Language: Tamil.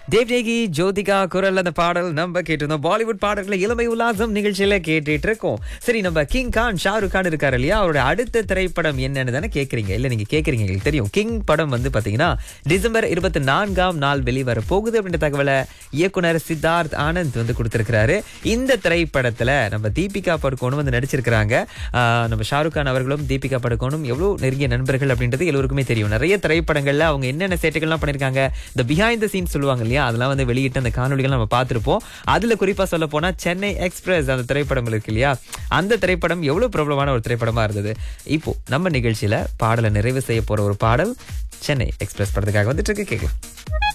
தேவ்நேகி ஜோதிகா குரல் அந்த பாடல் நம்ம கேட்டிருந்தோம் பாலிவுட் பாடல்களை இளமை உல்லாசம் நிகழ்ச்சியில கேட்டுட்டு இருக்கோம் சரி நம்ம கிங் கான் ஷாருக் கான் இருக்காரு இல்லையா அவரோட அடுத்த திரைப்படம் என்னன்னு தானே கேக்குறீங்க இல்ல நீங்க கேக்குறீங்க எங்களுக்கு தெரியும் கிங் படம் வந்து பாத்தீங்கன்னா டிசம்பர் இருபத்தி நான்காம் நாள் வெளிவர போகுது அப்படின்ற தகவலை இயக்குனர் சித்தார்த் ஆனந்த் வந்து கொடுத்திருக்கிறாரு இந்த திரைப்படத்துல நம்ம தீபிகா படுகோனும் வந்து நடிச்சிருக்கிறாங்க ஆஹ் நம்ம ஷாருக் கான் அவர்களும் தீபிகா படுகோனும் எவ்வளவு நெருங்கிய நண்பர்கள் அப்படின்றது எல்லோருக்குமே தெரியும் நிறைய திரைப்படங்கள்ல அவங்க என்னென்ன சேட்டைகள்லாம் பண்ணிருக்காங்க இந்த பிஹைண்ட் த சீன் சொல்லுவாங்க இல்லையா அதெல்லாம் வந்து வெளியிட்ட அந்த காணொலிகள் நம்ம பார்த்திருப்போம் அதுல குறிப்பா சொல்ல போனா சென்னை எக்ஸ்பிரஸ் அந்த திரைப்படம் இருக்கு இல்லையா அந்த திரைப்படம் எவ்வளவு பிரபலமான ஒரு திரைப்படமா இருந்தது இப்போ நம்ம நிகழ்ச்சியில பாடலை நிறைவு செய்ய போற ஒரு பாடல் சென்னை எக்ஸ்பிரஸ் படத்துக்காக வந்துட்டு இருக்கு கேட்கலாம்